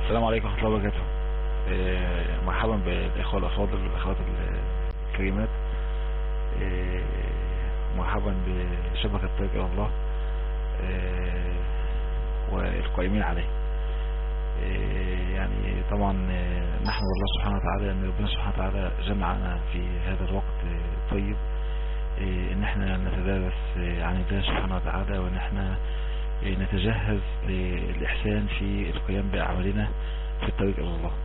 السلام عليكم ورحمة الله وبركاته آه، مرحبا بالإخوة الأفاضل والأخوات الكريمات آه، مرحبا بشبكة طريق إلى الله آه، والقائمين عليه يعني طبعا نحمد الله سبحانه وتعالى أن ربنا سبحانه وتعالى جمعنا في هذا الوقت طيب ان احنا نتدرس عن الله سبحانه وتعالى وان احنا نتجهز للإحسان في القيام بأعمالنا في الطريق إلى الله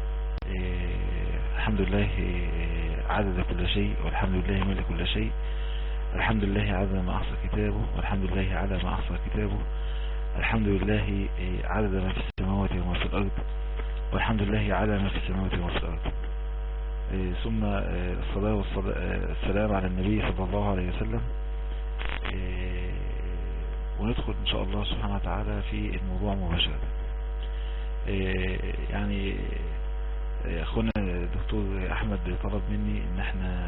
الحمد لله عدد كل شيء والحمد لله ملك كل شيء الحمد لله عدد ما أحصى كتابه والحمد لله على ما أحصى كتابه الحمد لله عدد ما في السماوات وما في الأرض والحمد لله على ما في السماوات وما في الأرض ثم الصلاة والسلام على النبي صلى الله عليه وسلم وندخل ان شاء الله سبحانه وتعالى في الموضوع مباشرة يعني اخونا الدكتور احمد طلب مني ان احنا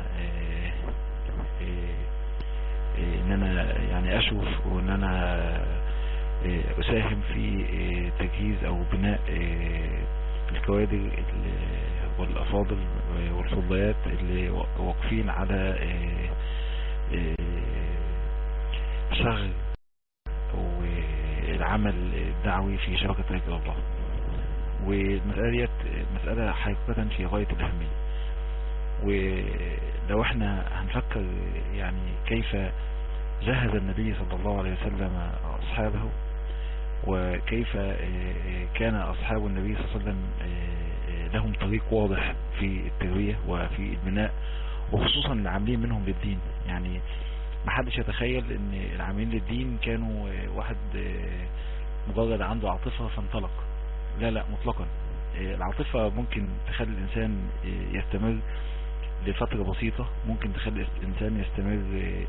ان انا يعني اشوف وان انا اساهم في تجهيز او بناء الكوادر والافاضل والفضليات اللي واقفين على شغل والعمل الدعوي في شبكة طريق الله والمسألة ديت مسألة حقيقة في غاية الأهمية ولو احنا هنفكر يعني كيف جهز النبي صلى الله عليه وسلم أصحابه وكيف كان أصحاب النبي صلى الله عليه وسلم لهم طريق واضح في التربية وفي البناء وخصوصا العاملين منهم للدين يعني ما حدش يتخيل ان العاملين للدين كانوا واحد مجرد عنده عاطفة فانطلق لا لا مطلقا العاطفة ممكن تخلي الانسان يستمر لفترة بسيطة ممكن تخلي الانسان يستمر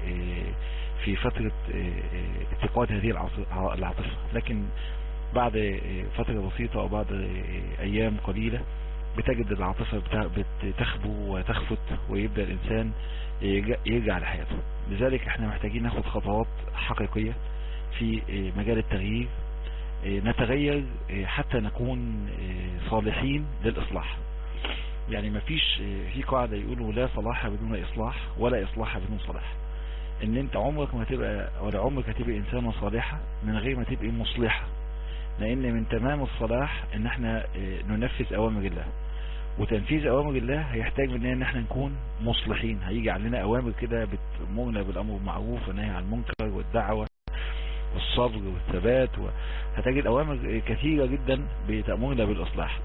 في فترة اتقاد هذه العاطفة لكن بعد فترة بسيطة او بعد ايام قليلة بتجد العاطفة بتخبو وتخفت ويبدأ الانسان يرجع لحياته لذلك احنا محتاجين ناخد خطوات حقيقية في مجال التغيير نتغير حتى نكون صالحين للإصلاح يعني مفيش في قاعدة يقولوا لا صلاح بدون إصلاح ولا إصلاح بدون صلاح ان انت عمرك ما تبقى ولا عمرك هتبقى انسانة صالحة من غير ما تبقى مصلحة لان من تمام الصلاح ان احنا ننفذ اوامر الله وتنفيذ اوامر الله هيحتاج مننا ان احنا نكون مصلحين هيجي علينا اوامر كده بتأمرنا بالامر بالمعروف والنهي عن المنكر والدعوة والصبر والثبات هتجد اوامر كثيرة جدا بتأمرنا بالاصلاح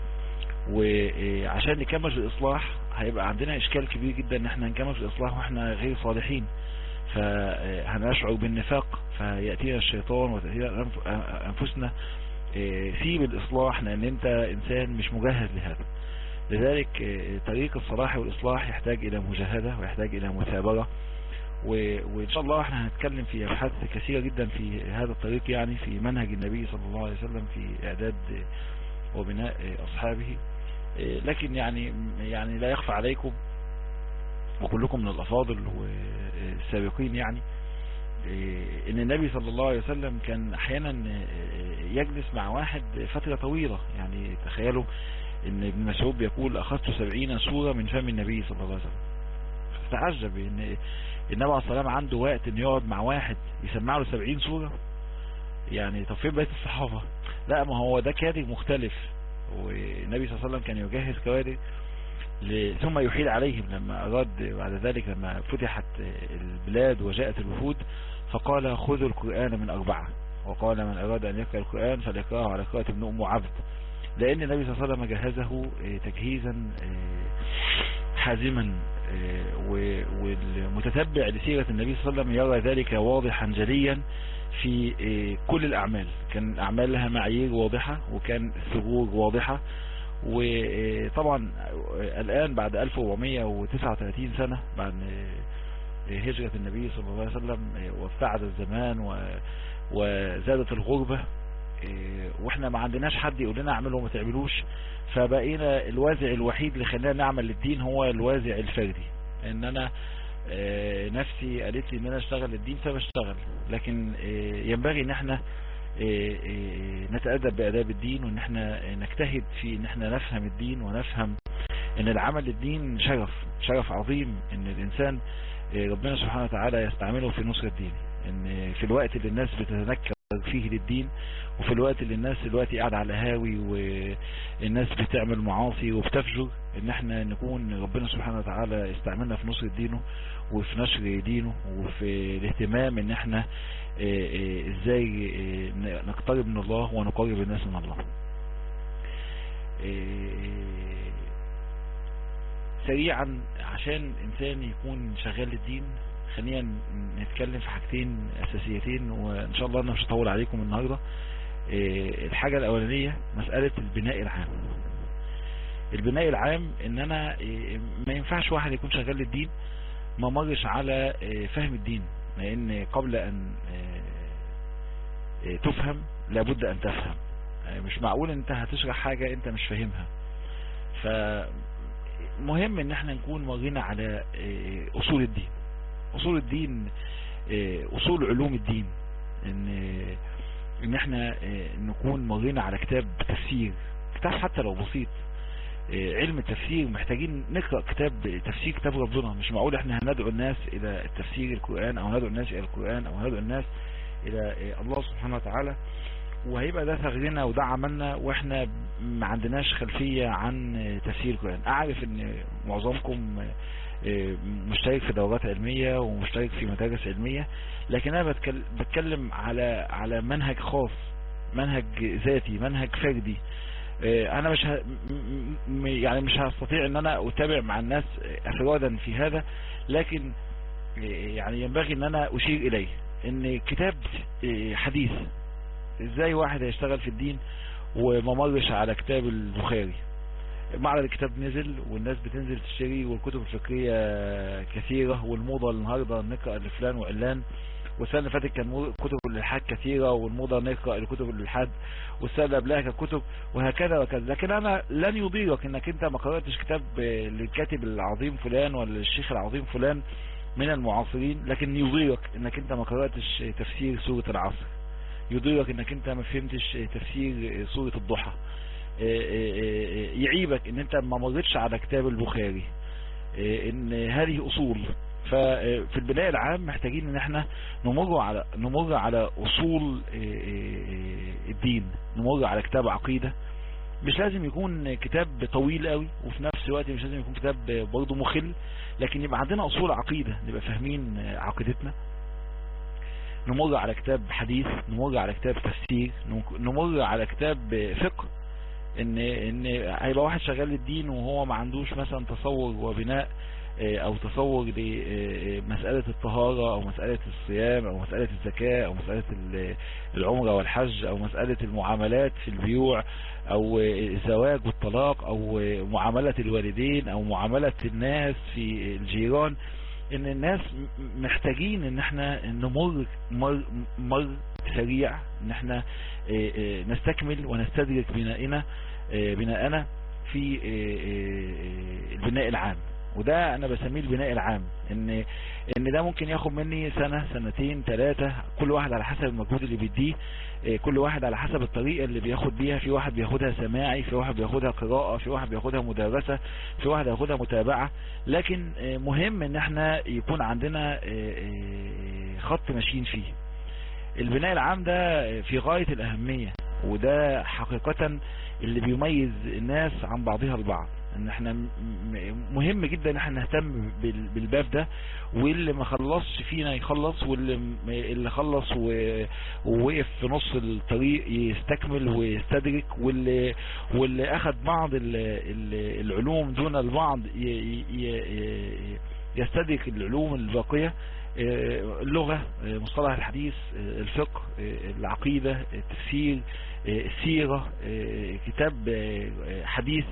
وعشان نكمل في الاصلاح هيبقى عندنا اشكال كبير جدا ان احنا نكمل في الاصلاح واحنا غير صالحين فهنشعر بالنفاق فيأتينا الشيطان وتأتينا انفسنا سيب الاصلاح لان انت انسان مش مجهز لهذا لذلك طريق الصلاح والإصلاح يحتاج إلى مجاهدة ويحتاج إلى مثابرة وإن شاء الله احنا هنتكلم في أبحاث كثيرة جدا في هذا الطريق يعني في منهج النبي صلى الله عليه وسلم في إعداد وبناء أصحابه لكن يعني يعني لا يخفى عليكم وكلكم من الأفاضل والسابقين يعني ان النبي صلى الله عليه وسلم كان احيانا يجلس مع واحد فترة طويلة يعني تخيلوا ان ابن مسعود بيقول اخذت سبعين سورة من فم النبي صلى الله عليه وسلم تعجب ان النبي عليه السلام عنده وقت ان يقعد مع واحد يسمع له سبعين سورة يعني طب فين بقية الصحابة لا ما هو ده كادر مختلف والنبي صلى الله عليه وسلم كان يجهز كوادر ثم يحيل عليهم لما أراد بعد ذلك لما فتحت البلاد وجاءت الوفود فقال خذوا القرآن من أربعة وقال من أراد أن يقرأ القرآن فليقرأه على قراءة ابن أم عبد لأن النبي صلى الله عليه وسلم جهزه تجهيزا حازما والمتتبع لسيرة النبي صلى الله عليه وسلم يرى ذلك واضحا جليا في كل الأعمال كان الأعمال لها معايير واضحة وكان ثغور واضحة وطبعا الآن بعد 1439 سنة بعد هجرة النبي صلى الله عليه وسلم وابتعد الزمان وزادت الغربة واحنا ما عندناش حد يقول لنا اعمله وما تعملوش فبقينا الوازع الوحيد اللي خلانا نعمل للدين هو الوازع الفردي ان انا نفسي قالت لي ان انا اشتغل للدين فبشتغل لكن ينبغي ان احنا نتأدب بأداب الدين وان احنا نجتهد في ان احنا نفهم الدين ونفهم ان العمل للدين شرف شرف عظيم ان الانسان ربنا سبحانه وتعالى يستعمله في نصر الدين ان في الوقت اللي الناس بتتنكر فيه للدين وفي الوقت اللي الناس دلوقتي قاعدة على هاوي والناس بتعمل معاصي وبتفجر ان احنا نكون ربنا سبحانه وتعالى يستعملنا في نصر دينه وفي نشر دينه وفي الاهتمام ان احنا ازاي نقترب من الله ونقرب الناس من الله سريعا عشان انسان يكون شغال للدين خلينا نتكلم في حاجتين اساسيتين وان شاء الله انا مش هطول عليكم النهاردة الحاجة الاولانية مسألة البناء العام البناء العام ان انا ما ينفعش واحد يكون شغال للدين ما مرش على فهم الدين لان قبل ان تفهم لابد ان تفهم مش معقول انت هتشرح حاجة انت مش فاهمها فمهم ان احنا نكون مرينا على اصول الدين اصول الدين اصول علوم الدين ان ان احنا نكون مرينا على كتاب تفسير كتاب حتى لو بسيط علم التفسير محتاجين نقرأ كتاب تفسير كتاب ربنا مش معقول احنا هندعو الناس الى تفسير القرآن او هندعو الناس الى القرآن او هندعو الناس الى الله سبحانه وتعالى وهيبقى ده ثغرنا وده عملنا واحنا ما عندناش خلفية عن تفسير القرآن اعرف ان معظمكم مشترك في دورات علمية ومشترك في مدارس علمية لكن انا بتكلم على على منهج خاص منهج ذاتي منهج فردي انا مش ه... يعني مش هستطيع ان انا اتابع مع الناس افرادا في هذا لكن يعني ينبغي ان انا اشير اليه ان كتاب حديث ازاي واحد هيشتغل في الدين وما مرش على كتاب البخاري معرض الكتاب نزل والناس بتنزل تشتري والكتب الفقهية كثيرة والموضة النهاردة نقرأ لفلان وعلان والسنة اللي فاتت كان كتب الالحاد كثيرة والموضة نقرأ لكتب الالحاد والسنة اللي قبلها كان كتب وهكذا وكذا لكن انا لن يضيرك انك انت ما قرأتش كتاب للكاتب العظيم فلان ولا الشيخ العظيم فلان من المعاصرين لكن يضيرك انك انت ما قرأتش تفسير سورة العصر يضيرك انك انت ما فهمتش تفسير سورة الضحى يعيبك ان انت ما مرتش على كتاب البخاري ان هذه اصول ففي البناء العام محتاجين ان احنا نمر على نمر على اصول الدين نمر على كتاب عقيدة مش لازم يكون كتاب طويل قوي وفي نفس الوقت مش لازم يكون كتاب برضه مخل لكن يبقى عندنا اصول عقيدة نبقى فاهمين عقيدتنا نمر على كتاب حديث نمر على كتاب تفسير نمر على كتاب فقه ان ان هيبقى واحد شغال للدين وهو ما عندوش مثلا تصور وبناء او تصور لمسألة الطهارة او مسألة الصيام او مسألة الزكاة او مسألة العمرة والحج او مسألة المعاملات في البيوع او الزواج والطلاق او معاملة الوالدين او معاملة الناس في الجيران ان الناس محتاجين ان احنا نمر مر, مر سريع ان احنا نستكمل ونستدرك بنائنا بناءنا في البناء العام وده انا بسميه البناء العام ان ان ده ممكن ياخد مني سنة سنتين ثلاثة كل واحد على حسب المجهود اللي بيديه كل واحد على حسب الطريقة اللي بياخد بيها في واحد بياخدها سماعي في واحد بياخدها قراءة في واحد بياخدها مدرسة في واحد بياخدها متابعة لكن مهم ان احنا يكون عندنا خط ماشيين فيه البناء العام ده في غاية الاهمية وده حقيقة اللي بيميز الناس عن بعضها البعض ان احنا مهم جدا ان احنا نهتم بالباب ده واللي ما خلصش فينا يخلص واللي اللي خلص ووقف في نص الطريق يستكمل ويستدرك واللي واللي اخذ بعض العلوم دون البعض يستدرك العلوم الباقية اللغة مصطلح الحديث الفقه العقيدة التفسير السيرة كتاب حديث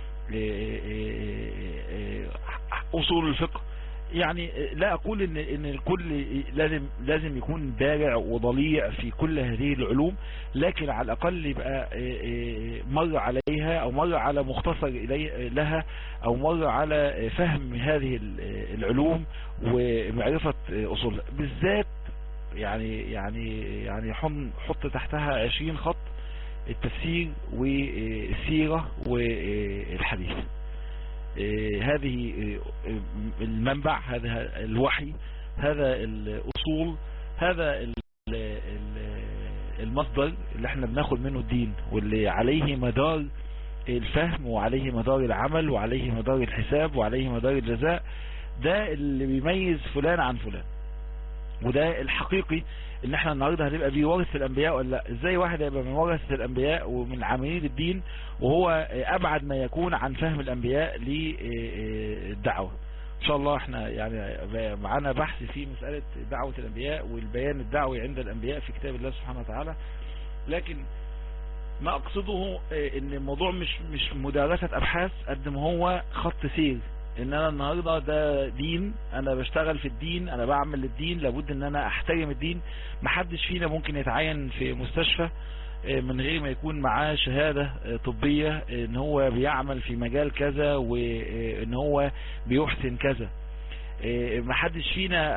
اصول الفقه يعني لا اقول ان ان الكل لازم لازم يكون بارع وضليع في كل هذه العلوم لكن على الاقل يبقى مر عليها او مر على مختصر إلي لها او مر على فهم هذه العلوم ومعرفة اصولها بالذات يعني يعني يعني حط تحتها 20 خط التفسير والسيرة والحديث هذه المنبع هذا الوحي هذا الأصول هذا المصدر اللي احنا بناخد منه الدين واللي عليه مدار الفهم وعليه مدار العمل وعليه مدار الحساب وعليه مدار الجزاء ده اللي بيميز فلان عن فلان وده الحقيقي ان احنا النهاردة هنبقى بيورث الانبياء ولا لا ازاي واحد هيبقى من ورثة الانبياء ومن عاملين الدين وهو ابعد ما يكون عن فهم الانبياء للدعوة ان شاء الله احنا يعني معانا بحث في مسألة دعوة الانبياء والبيان الدعوي عند الانبياء في كتاب الله سبحانه وتعالى لكن ما اقصده ان الموضوع مش مش مدارسة ابحاث قد ما هو خط سير ان انا النهاردة ده دين انا بشتغل في الدين انا بعمل الدين لابد ان انا احترم الدين محدش فينا ممكن يتعين في مستشفى من غير ما يكون معاه شهادة طبية ان هو بيعمل في مجال كذا وان هو بيحسن كذا محدش فينا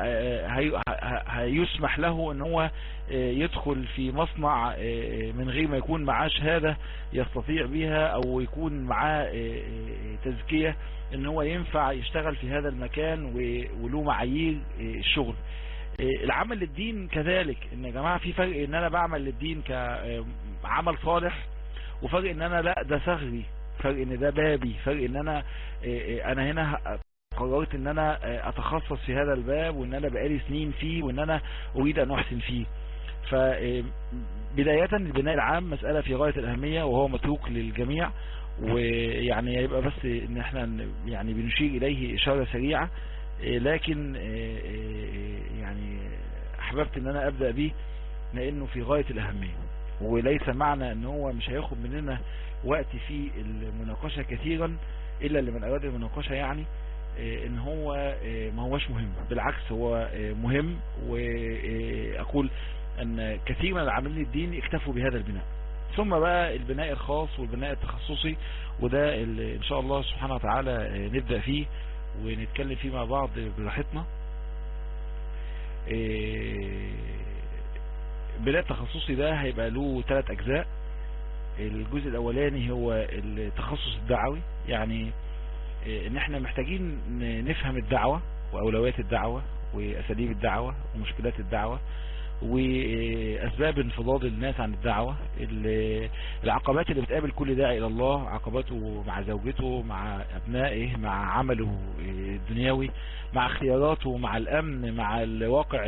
هيسمح له ان هو يدخل في مصنع من غير ما يكون معاه شهادة يستطيع بها او يكون معاه تزكية ان هو ينفع يشتغل في هذا المكان وله معايير الشغل العمل للدين كذلك ان يا جماعة في فرق ان انا بعمل للدين كعمل صالح وفرق ان انا لا ده ثغري فرق ان ده بابي فرق ان انا انا هنا قررت ان انا اتخصص في هذا الباب وان انا بقالي سنين فيه وان انا اريد ان احسن فيه فبداية البناء العام مسألة في غاية الاهمية وهو متروك للجميع ويعني يبقى بس ان احنا يعني بنشير اليه اشارة سريعة لكن يعني احببت ان انا ابدأ به لانه في غاية الاهمية وليس معنى ان هو مش هياخد مننا وقت في المناقشة كثيرا الا لمن اراد المناقشة يعني ان هو ما هوش مهم بالعكس هو مهم واقول ان كثير من العاملين الدين اكتفوا بهذا البناء ثم بقى البناء الخاص والبناء التخصصي وده اللي ان شاء الله سبحانه وتعالى نبدأ فيه ونتكلم فيه مع بعض براحتنا البناء التخصصي ده هيبقى له ثلاث اجزاء الجزء الاولاني هو التخصص الدعوي يعني ان احنا محتاجين نفهم الدعوة واولويات الدعوة واساليب الدعوة ومشكلات الدعوة واسباب انفضاض الناس عن الدعوة العقبات اللي بتقابل كل داعي الى الله عقباته مع زوجته مع ابنائه مع عمله الدنيوي مع اختياراته مع الامن مع الواقع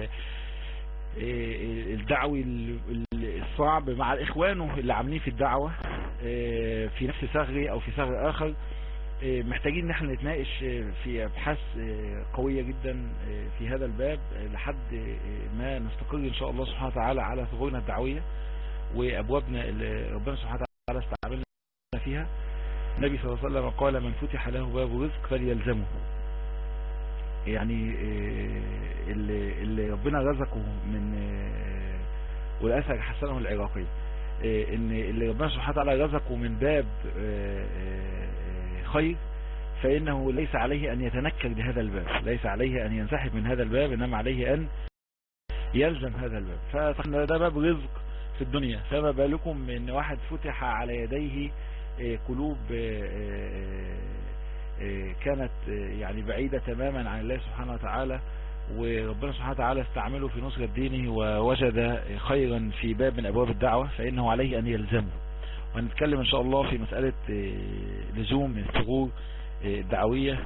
الدعوي الصعب مع اخوانه اللي عاملين في الدعوة في نفس ثغري او في ثغر اخر محتاجين ان احنا نتناقش في ابحاث قوية جدا في هذا الباب لحد ما نستقر ان شاء الله سبحانه وتعالى على ثغورنا الدعوية وابوابنا اللي ربنا سبحانه وتعالى استعملنا فيها النبي صلى الله عليه وسلم قال من فتح له باب رزق فليلزمه يعني اللي, اللي ربنا رزقه من والاثر حسنه العراقي ان اللي ربنا سبحانه وتعالى رزقه من باب خير فإنه ليس عليه أن يتنكر بهذا الباب ليس عليه أن ينسحب من هذا الباب إنما عليه أن يلزم هذا الباب فإحنا ده باب رزق في الدنيا فما بالكم من واحد فتح على يديه قلوب كانت يعني بعيدة تماما عن الله سبحانه وتعالى وربنا سبحانه وتعالى استعمله في نصرة دينه ووجد خيرا في باب من أبواب الدعوة فإنه عليه أن يلزمه وهنتكلم ان شاء الله في مسألة لزوم الثغور الدعوية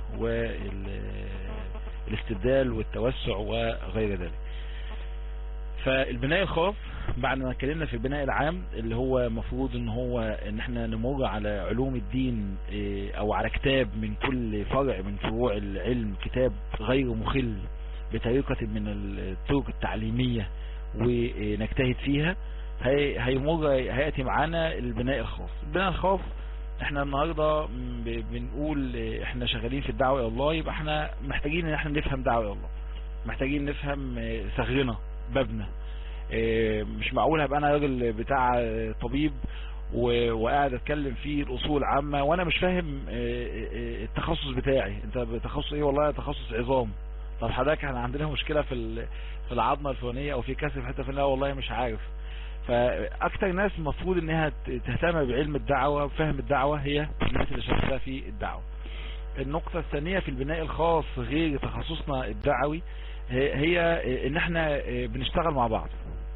والاستبدال والتوسع وغير ذلك فالبناء الخاص بعد ما اتكلمنا في البناء العام اللي هو مفروض ان هو ان احنا نمر على علوم الدين او على كتاب من كل فرع من فروع العلم كتاب غير مخل بطريقة من الطرق التعليمية ونجتهد فيها هي هيمر هياتي معانا البناء الخاص البناء الخاص احنا النهاردة بنقول احنا شغالين في الدعوة الى الله يبقى احنا محتاجين ان احنا نفهم دعوة الى الله محتاجين نفهم ثغرنا بابنا مش معقول هبقى انا راجل بتاع طبيب وقاعد اتكلم فيه الاصول العامة وانا مش فاهم التخصص بتاعي انت بتخصص ايه والله تخصص عظام طب حضرتك احنا عندنا مشكلة في في العظمة الفلانية او في كسر في حتة فلانية والله مش عارف فاكتر ناس المفروض انها تهتم بعلم الدعوة وفهم الدعوة هي الناس اللي شغاله في الدعوة النقطة الثانية في البناء الخاص غير تخصصنا الدعوي هي ان احنا بنشتغل مع بعض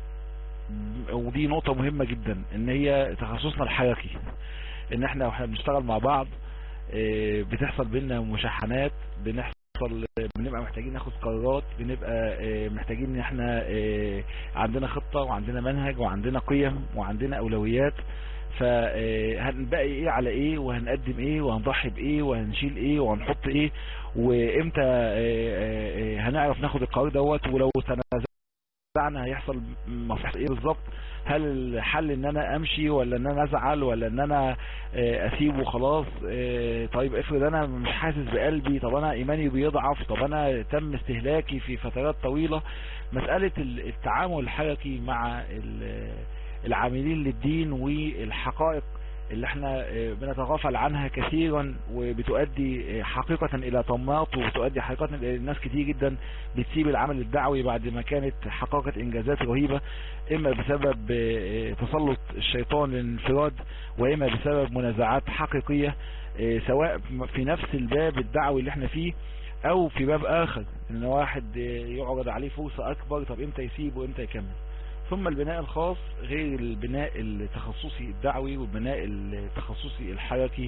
ودي نقطة مهمة جدا ان هي تخصصنا الحركي ان احنا واحنا بنشتغل مع بعض بتحصل بينا مشاحنات بنحصل بنبقى محتاجين ناخد قرارات بنبقى محتاجين ان احنا عندنا خطة وعندنا منهج وعندنا قيم وعندنا اولويات فهنبقي ايه على ايه وهنقدم ايه وهنضحي بايه وهنشيل ايه وهنحط ايه وامتى هنعرف ناخد القرار دوت ولو تنازعنا هيحصل مصلحة ايه بالظبط هل الحل ان انا امشي ولا ان انا ازعل ولا ان انا اسيبه وخلاص طيب افرض انا مش حاسس بقلبي طب انا ايماني بيضعف طب انا تم استهلاكي في فترات طويلة مسألة التعامل الحركي مع العاملين للدين والحقائق اللي احنا بنتغافل عنها كثيرا وبتؤدي حقيقة الى طماط وبتؤدي حقيقة الى ناس كتير جدا بتسيب العمل الدعوي بعد ما كانت حققت انجازات رهيبة اما بسبب تسلط الشيطان للانفراد واما بسبب منازعات حقيقية سواء في نفس الباب الدعوي اللي احنا فيه او في باب اخر ان واحد يعرض عليه فرصة اكبر طب امتى يسيب وامتى يكمل ثم البناء الخاص غير البناء التخصصي الدعوي والبناء التخصصي الحركي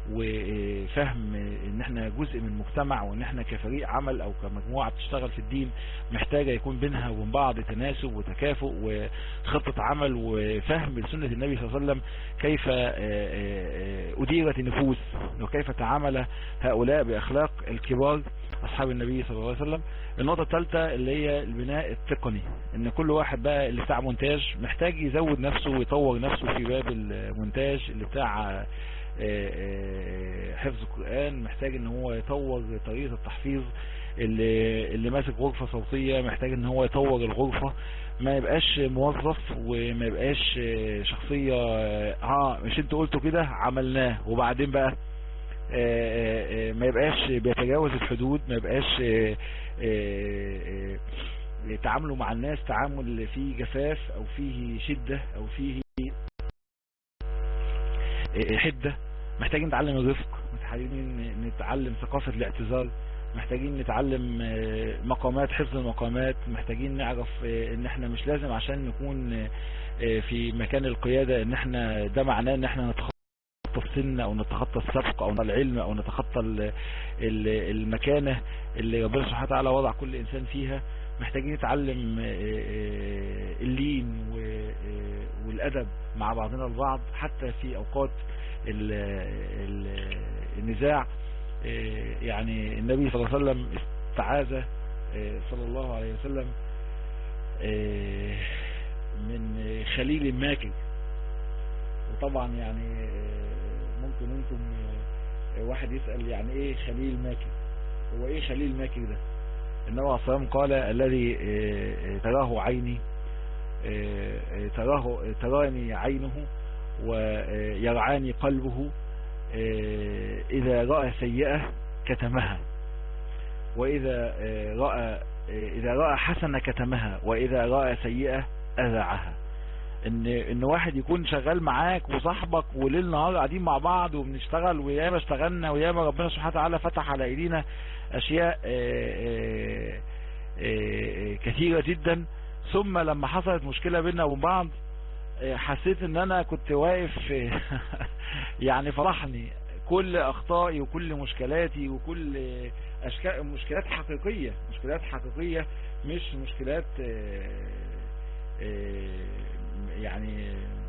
وفهم ان احنا جزء من المجتمع وان احنا كفريق عمل او كمجموعة بتشتغل في الدين محتاجة يكون بينها وبين بعض تناسب وتكافؤ وخطة عمل وفهم لسنة النبي صلى الله عليه وسلم كيف أديرت النفوس وكيف تعامل هؤلاء بأخلاق الكبار أصحاب النبي صلى الله عليه وسلم النقطة الثالثة اللي هي البناء التقني ان كل واحد بقى اللي بتاع مونتاج محتاج يزود نفسه ويطور نفسه في باب المونتاج اللي بتاع حفظ القرآن محتاج ان هو يطور طريقة التحفيظ اللي, اللي ماسك غرفة صوتية محتاج ان هو يطور الغرفة ما يبقاش موظف وما يبقاش شخصية ها مش انتوا قلتوا كده عملناه وبعدين بقى ما يبقاش بيتجاوز الحدود ما يبقاش تعامله مع الناس تعامل فيه جفاف او فيه شدة او فيه حدة محتاجين نتعلم الرفق محتاجين نتعلم ثقافة الاعتذار محتاجين نتعلم مقامات حفظ المقامات محتاجين نعرف ان احنا مش لازم عشان نكون في مكان القيادة ان احنا ده معناه ان احنا نتخطى السن او نتخطى السبق او العلم او نتخطى المكانة اللي ربنا سبحانه وتعالى وضع كل انسان فيها محتاجين نتعلم اللين والادب مع بعضنا البعض حتى في اوقات النزاع يعني النبي صلى الله عليه وسلم استعاذ صلى الله عليه وسلم من خليل ماكر وطبعا يعني ممكن انتم واحد يسأل يعني ايه خليل ماكر هو ايه خليل ماكر ده النبي عليه الصلاة قال الذي تراه عيني تراه تراني عينه ويرعاني قلبه إذا رأى سيئة كتمها وإذا رأى إذا رأى حسنة كتمها وإذا رأى سيئة أذعها ان ان واحد يكون شغال معاك وصاحبك وليل نهار قاعدين مع بعض وبنشتغل وياما اشتغلنا وياما ربنا سبحانه وتعالى فتح على ايدينا اشياء آآ آآ كثيرة جدا ثم لما حصلت مشكلة بيننا وبين بعض حسيت ان انا كنت واقف يعني فرحني كل اخطائي وكل مشكلاتي وكل اشكال مشكلات حقيقية مشكلات حقيقية مش مشكلات يعني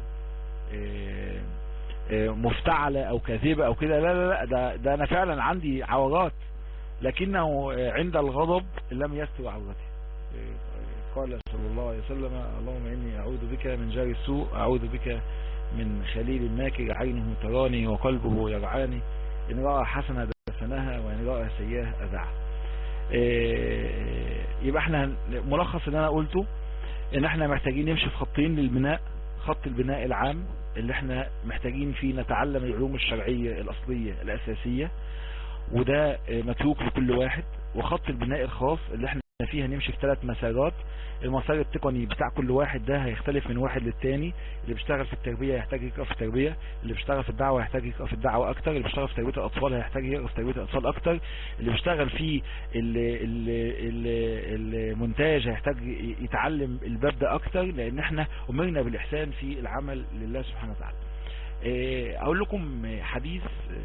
مفتعلة او كاذبة او كده لا لا لا ده, ده انا فعلا عندي عورات لكنه عند الغضب لم يستوى عورتي قال صلى الله عليه وسلم اللهم اني اعوذ بك من جار السوء اعوذ بك من خليل ماكر عينه تراني وقلبه يرعاني ان رأى حسنة دفنها وان رأى سيئة اذعها يبقى احنا ملخص اللي انا قلته ان احنا محتاجين نمشي في خطين للبناء خط البناء العام اللي احنا محتاجين فيه نتعلم العلوم الشرعية الاصلية الاساسية وده متروك لكل واحد وخط البناء الخاص اللي احنا فيها نمشي في ثلاث مسارات المسار التقني بتاع كل واحد ده هيختلف من واحد للتاني اللي بيشتغل في التربية يحتاج يقرأ في التربية اللي بيشتغل في الدعوة يحتاج يقرأ في الدعوة اكتر اللي بيشتغل في تربية الاطفال هيحتاج يقرأ في تربية الاطفال اكتر اللي بيشتغل في المونتاج هيحتاج يتعلم الباب ده اكتر لان احنا امرنا بالاحسان في العمل لله سبحانه وتعالى اقول لكم حديث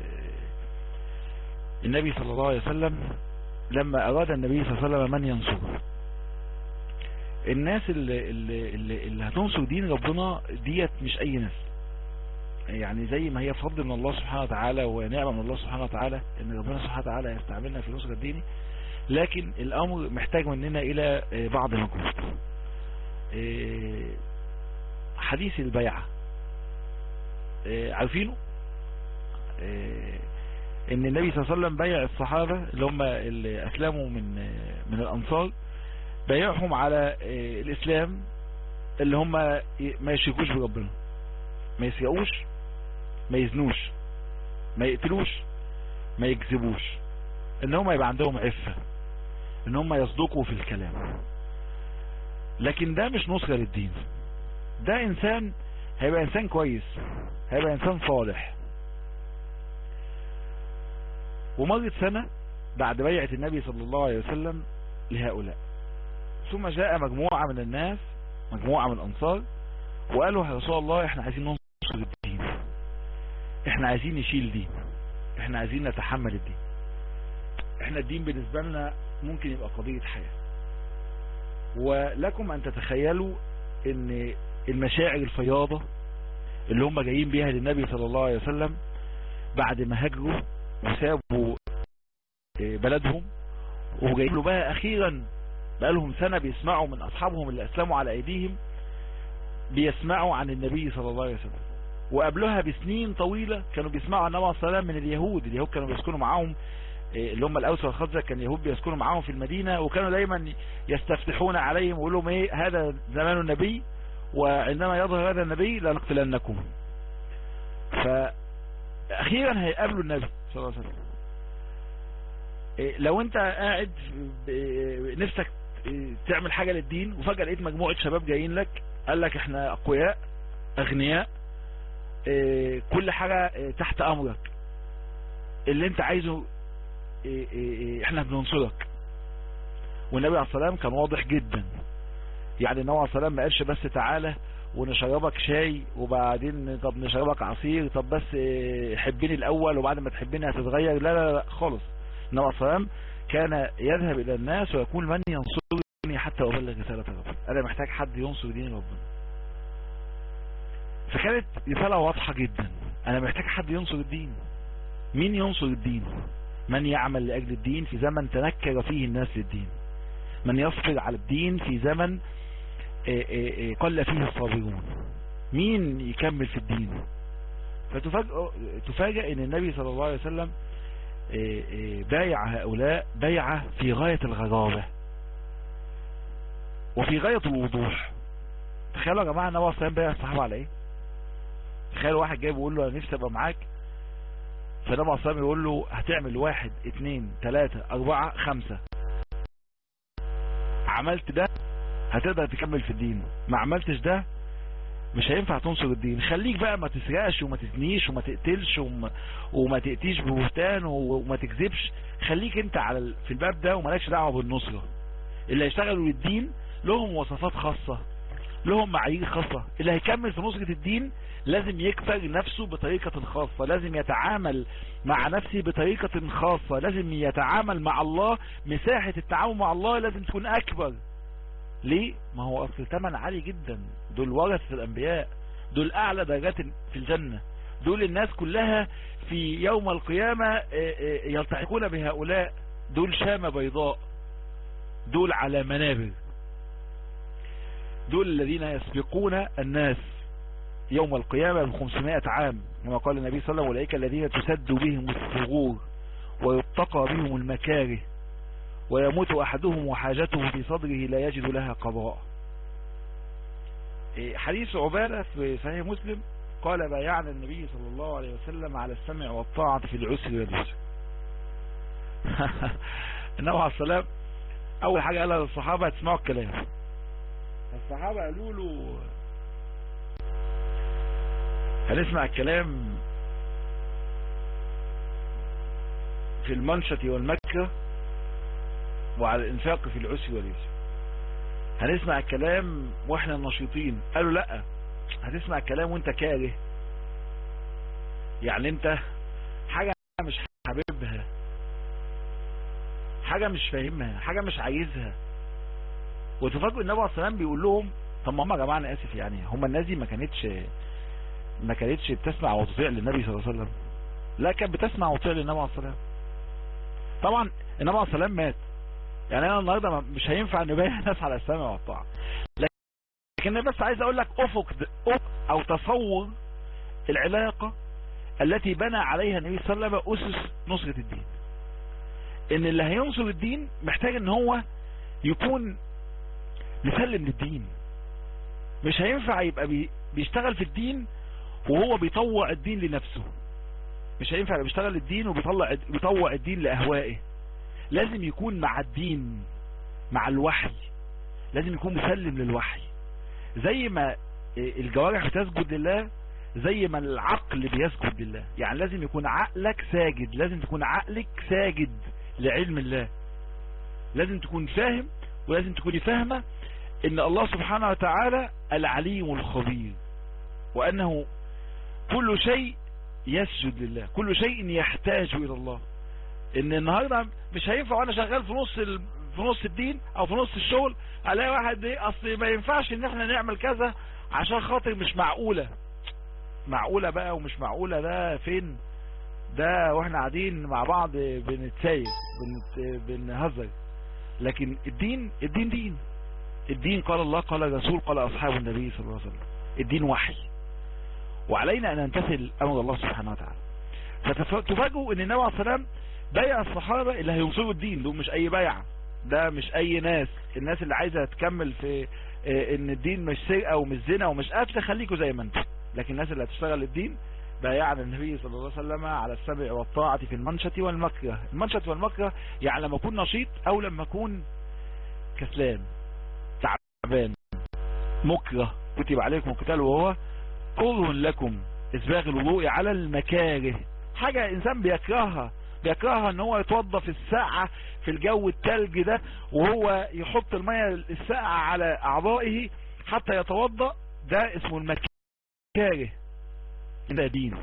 النبي صلى الله عليه وسلم لما اراد النبي صلى الله عليه وسلم من ينصره الناس اللي, اللي, اللي, اللي هتنصر دين ربنا ديت مش اي ناس يعني زي ما هي فضل من الله سبحانه وتعالى ونعمة من الله سبحانه وتعالى ان ربنا سبحانه وتعالى يستعملنا في نصر الدين لكن الامر محتاج مننا الى بعض مجهود حديث البيعة عارفينه ان النبي صلى الله عليه وسلم بيع الصحابة اللي هم اللي اسلموا من من الانصار بيعهم على الاسلام اللي هم ما يشركوش بربنا ما يسرقوش ما يزنوش ما يقتلوش ما يكذبوش ان هم يبقى عندهم عفة ان هم يصدقوا في الكلام لكن ده مش نصرة للدين ده انسان هيبقى انسان كويس هيبقى انسان صالح ومرت سنة بعد بيعة النبي صلى الله عليه وسلم لهؤلاء ثم جاء مجموعة من الناس مجموعة من الأنصار وقالوا يا رسول الله احنا عايزين ننصر الدين احنا عايزين نشيل دين احنا عايزين نتحمل الدين احنا الدين بالنسبة لنا ممكن يبقى قضية حياة ولكم ان تتخيلوا ان المشاعر الفياضة اللي هم جايين بيها للنبي صلى الله عليه وسلم بعد ما هجروا وسابوا بلدهم وجايين له بقى اخيرا بقالهم سنة بيسمعوا من اصحابهم اللي اسلموا على ايديهم بيسمعوا عن النبي صلى الله عليه وسلم وقبلها بسنين طويلة كانوا بيسمعوا عن النبي صلى الله عليه وسلم من اليهود اليهود كانوا بيسكنوا معاهم اللي هم الاوس والخزرج كان اليهود بيسكنوا معاهم في المدينة وكانوا دايما يستفتحون عليهم ويقول لهم ايه هذا زمان النبي وعندما يظهر هذا النبي لنقتلنكم فاخيرا هيقابلوا النبي صلى الله عليه وسلم لو انت قاعد نفسك تعمل حاجة للدين وفجأة لقيت مجموعة شباب جايين لك قال لك احنا اقوياء اغنياء اه كل حاجة اه تحت امرك اللي انت عايزه اه احنا بننصرك والنبي عليه الصلاة والسلام كان واضح جدا يعني النبي عليه الصلاة والسلام ما قالش بس تعالى ونشربك شاي وبعدين طب نشربك عصير طب بس حبني الاول وبعد ما تحبني هتتغير لا لا لا خالص النبي عليه الصلاة والسلام كان يذهب الى الناس ويقول من ينصرني حتى ابلغ رسالة ربي انا محتاج حد ينصر دين ربنا فكانت رسالة واضحة جدا انا محتاج حد ينصر الدين مين ينصر الدين من يعمل لأجل الدين في زمن تنكر فيه الناس للدين من يصبر على الدين في زمن قل فيه الصابرون مين يكمل في الدين فتفاجأ ان النبي صلى الله عليه وسلم بايع هؤلاء بيعة في غاية الغرابة وفي غاية الوضوح تخيلوا يا جماعة النبي صلى الله عليه وسلم بايع الصحابة على ايه تخيلوا واحد جاي بيقول له انا نفسي ابقى معاك فالنبي صلى الله عليه وسلم يقول له هتعمل واحد اتنين تلاتة اربعة خمسة عملت ده هتقدر تكمل في الدين ما عملتش ده مش هينفع تنصر الدين خليك بقى ما تسرقش وما تزنيش وما تقتلش وما, وما تقتيش ببهتان وما تكذبش خليك انت على في الباب ده ومالكش دعوه بالنصرة اللي هيشتغلوا للدين لهم وصفات خاصة لهم معايير خاصة اللي هيكمل في نصرة الدين لازم يكفر نفسه بطريقة خاصة لازم يتعامل مع نفسه بطريقة خاصة لازم يتعامل مع الله مساحة التعامل مع الله لازم تكون اكبر ليه ما هو اصل ثمن عالي جدا دول ورثة الانبياء دول اعلى درجات في الجنة دول الناس كلها في يوم القيامة يلتحقون بهؤلاء دول شامة بيضاء دول على منابر دول الذين يسبقون الناس يوم القيامة ب 500 عام كما قال النبي صلى الله عليه وسلم أولئك الذين تسد بهم الثغور ويتقى بهم المكاره ويموت أحدهم وحاجته في صدره لا يجد لها قضاء حديث عبادة في صحيح مسلم قال بايعنا النبي صلى الله عليه وسلم على السمع والطاعة في العسر واليسر النبي عليه السلام اول حاجة قالها للصحابة تسمعوا الكلام الصحابة قالوا له هنسمع الكلام في المنشط والمكة وعلى الانفاق في العسر واليسر هنسمع الكلام واحنا نشيطين قالوا لا هتسمع الكلام وانت كاره يعني انت حاجة مش حاببها حاجة مش فاهمها حاجة مش عايزها وتفاجئوا النبي عليه السلام بيقول لهم طب ما هم يا جماعه انا اسف يعني هم الناس دي ما كانتش ما كانتش بتسمع وتطيع للنبي صلى الله عليه وسلم لا كانت بتسمع وتطيع للنبي عليه السلام طبعا النبي عليه السلام مات يعني انا النهارده مش هينفع نبين الناس على السمع والطاعه لكن انا بس عايز اقول لك افق او تصور العلاقه التي بنى عليها النبي صلى الله عليه وسلم اسس نصره الدين ان اللي هينصر الدين محتاج ان هو يكون مسلم للدين مش هينفع يبقى بي بيشتغل في الدين وهو بيطوع الدين لنفسه مش هينفع يبقى بيشتغل الدين وبيطلع بيطوع الدين لأهوائه لازم يكون مع الدين مع الوحي لازم يكون مسلم للوحي زي ما الجوارح بتسجد لله زي ما العقل بيسجد لله يعني لازم يكون عقلك ساجد لازم تكون عقلك ساجد لعلم الله لازم تكون فاهم ولازم تكوني فاهمة ان الله سبحانه وتعالى العليم الخبير وانه كل شيء يسجد لله كل شيء يحتاج الى الله ان النهاردة مش هينفع وانا شغال في نص ال... في نص الدين او في نص الشغل الاقي واحد ايه اصل ما ينفعش ان احنا نعمل كذا عشان خاطر مش معقولة معقولة بقى ومش معقولة ده فين ده واحنا قاعدين مع بعض بنتسايق بنت... بنهزر لكن الدين الدين دين الدين قال الله قال الرسول قال أصحاب النبي صلى الله عليه وسلم الدين وحي وعلينا أن نمتثل أمر الله سبحانه وتعالى فتفاجئوا أن النبي عليه السلام بيع الصحابة اللي هينصروا الدين دول مش أي بيعة ده مش أي ناس الناس اللي عايزة تكمل في ان الدين مش سرقة ومش زنا ومش قتل خليكوا زي ما انتم لكن الناس اللي هتشتغل الدين بايعنا النبي صلى الله عليه وسلم على السمع والطاعة في المنشط والمكره المنشط والمكره يعني لما اكون نشيط او لما اكون كسلان تعبان مكره كتب عليكم القتال وهو كره لكم اسباغ الوضوء على المكاره حاجة انسان بيكرهها بيكرهها ان هو يتوضى في الساعة في الجو التلج ده وهو يحط المية الساعة على اعضائه حتى يتوضى ده اسمه المكاره ده دين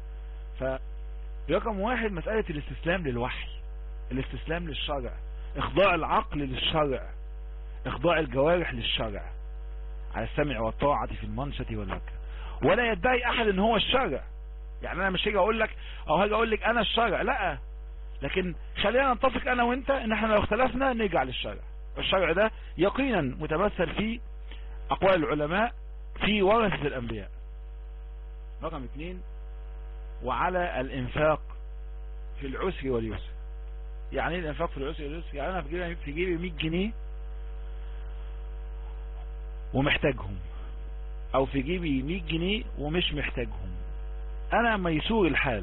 فرقم واحد مسألة الاستسلام للوحي الاستسلام للشرع اخضاع العقل للشرع اخضاع الجوارح للشرع على السمع والطاعة في المنشط والمكر ولا يدعي احد ان هو الشرع يعني انا مش هاجي اقول لك او هاجي اقول لك انا الشرع لا لكن خلينا نتفق انا وانت ان احنا لو اختلفنا نرجع للشرع الشرع ده يقينا متمثل في اقوال العلماء في ورثة الانبياء رقم اثنين وعلى الانفاق في العسر واليسر يعني ايه الانفاق في العسر واليسر يعني انا في جيبي في جيبي 100 جنيه ومحتاجهم او في جيبي 100 جنيه ومش محتاجهم انا ميسور الحال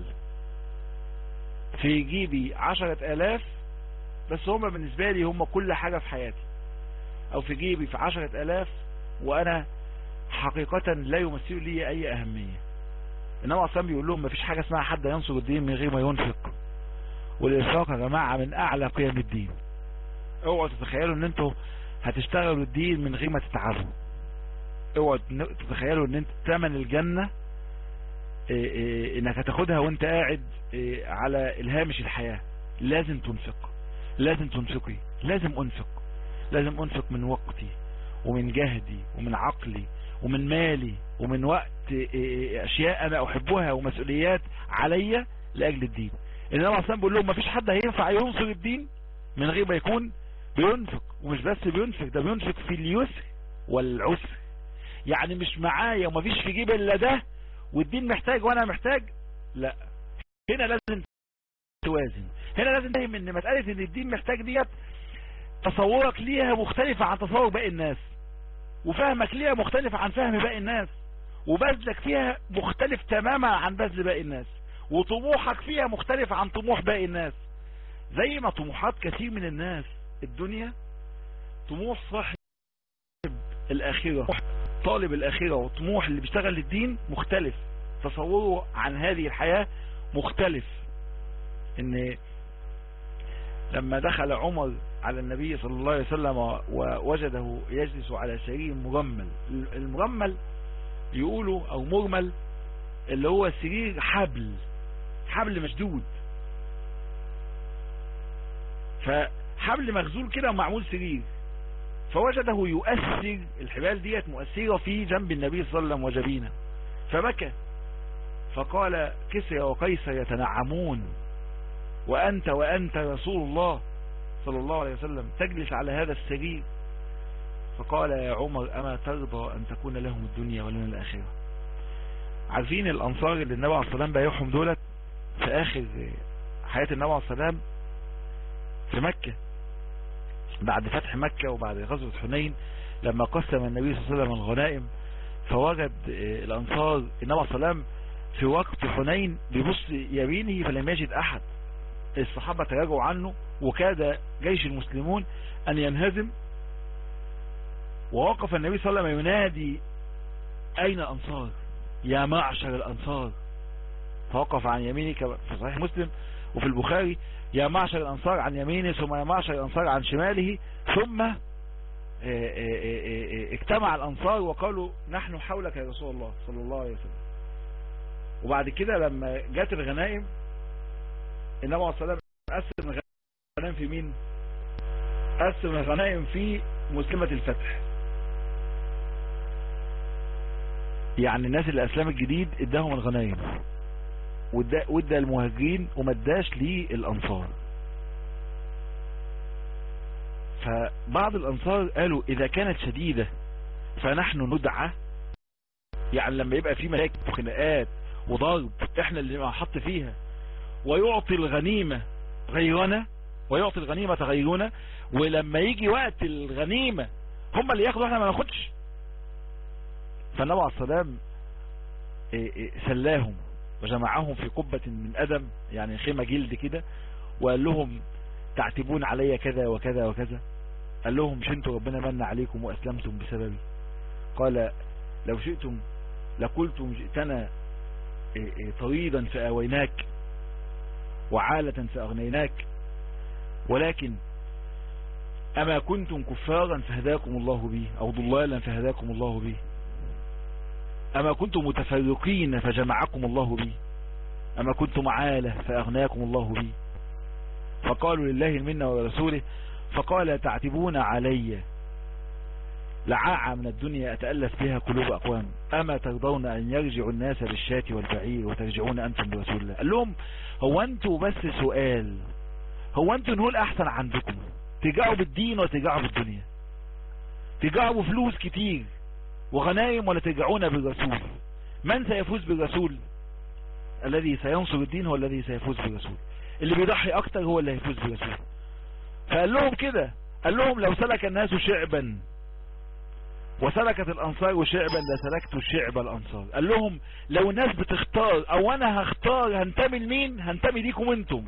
في جيبي 10000 بس هم بالنسبة لي هم كل حاجة في حياتي او في جيبي في 10000 وانا حقيقة لا يمثل لي اي اهمية انما اصلا بيقول لهم مفيش حاجة اسمها حد ينصر الدين من غير ما ينفق والانفاق يا جماعة من اعلى قيم الدين اوعوا تتخيلوا ان انتوا هتشتغلوا الدين من غير ما تتعبوا اوعوا تتخيلوا ان انت تمن الجنة إيه إيه انك هتاخدها وانت قاعد إيه على الهامش الحياة لازم تنفق لازم تنفقي لازم انفق لازم انفق من وقتي ومن جهدي ومن عقلي ومن مالي ومن وقت اشياء انا احبها ومسؤوليات عليا لاجل الدين انما اصلا بقول لهم مفيش حد هينفع ينصر الدين من غير ما يكون بينفق ومش بس بينفق ده بينفق في اليسر والعسر يعني مش معايا ومفيش في جيب الا ده والدين محتاج وانا محتاج لا هنا لازم توازن هنا لازم تفهم ان مسألة ان الدين محتاج ديت تصورك ليها مختلفة عن تصور باقي الناس وفهمك ليها مختلف عن فهم باقي الناس وبذلك فيها مختلف تماما عن بذل باقي الناس وطموحك فيها مختلف عن طموح باقي الناس زي ما طموحات كثير من الناس الدنيا طموح صاحب الآخرة طالب الآخرة وطموح اللي بيشتغل للدين مختلف تصوره عن هذه الحياة مختلف ان لما دخل عمر على النبي صلى الله عليه وسلم ووجده يجلس على سرير مجمل المجمل يقولوا او مرمل اللي هو سرير حبل حبل مشدود فحبل مغزول كده ومعمول سرير فوجده يؤثر الحبال ديت مؤثرة في جنب النبي صلى الله عليه وسلم وجبينه فبكى فقال كسرى وقيصر يتنعمون وأنت وأنت رسول الله صلى الله عليه وسلم تجلس على هذا السرير فقال يا عمر أما ترضى أن تكون لهم الدنيا ولنا الآخرة عارفين الأنصار اللي النبي عليه الصلاة والسلام بايعهم دولت في آخر حياة النبي عليه الصلاة والسلام في مكة بعد فتح مكة وبعد غزوة حنين لما قسم النبي صلى الله عليه وسلم الغنائم فوجد الأنصار النبي عليه الصلاة والسلام في وقت حنين بيبص يمينه فلم يجد أحد الصحابة تراجعوا عنه وكاد جيش المسلمون أن ينهزم ووقف النبي صلى الله عليه وسلم ينادي أين الأنصار يا معشر الأنصار فوقف عن يمينك في صحيح مسلم وفي البخاري يا معشر الأنصار عن يمينه ثم يا معشر الأنصار عن شماله ثم اجتمع الأنصار وقالوا نحن حولك يا رسول الله صلى الله عليه وسلم وبعد كده لما جات الغنائم النبي عليه الصلاة قسم الغنائم في مين قسم الغنائم في مسلمة الفتح يعني الناس اللي اسلام الجديد اداهم الغنائم وادى المهاجرين وما اداش للانصار فبعض الانصار قالوا اذا كانت شديدة فنحن ندعى يعني لما يبقى في ملاك وخناقات وضرب احنا اللي نحط فيها ويعطي الغنيمة غيرنا ويعطي الغنيمة غيرنا ولما يجي وقت الغنيمة هم اللي ياخدوا احنا ما ناخدش فالنبي عليه السلام سلاهم وجمعهم في قبة من أدم يعني خيمة جلد كده وقال لهم تعتبون علي كذا وكذا وكذا قال لهم شنتوا ربنا من عليكم وأسلمتم بسببي قال لو شئتم لقلتم جئتنا طريدا فآويناك وعالة فأغنيناك ولكن أما كنتم كفارا فهداكم الله به أو ضلالا فهداكم الله به أما كنتم متفرقين فجمعكم الله به أما كنتم عالة فأغناكم الله به فقالوا لله المنة ورسوله فقال تعتبون علي لعاعة من الدنيا أتألف بها قلوب أقوام أما ترضون أن يرجع الناس بالشاة والبعير وترجعون أنتم برسول الله قال لهم هو أنتوا بس سؤال هو أنتوا نقول أحسن عندكم ترجعوا بالدين وترجعوا بالدنيا ترجعوا بفلوس كتير وغنائم ولا ترجعون بالرسول من سيفوز بالرسول الذي سينصر الدين هو الذي سيفوز بالرسول اللي بيضحي أكتر هو اللي هيفوز بالرسول فقال لهم كده قال لهم لو سلك الناس شعبا وسلكت الانصار شعبا لسلكت شعب الانصار قال لهم لو الناس بتختار او انا هختار هنتمي لمين هنتمي ليكم انتم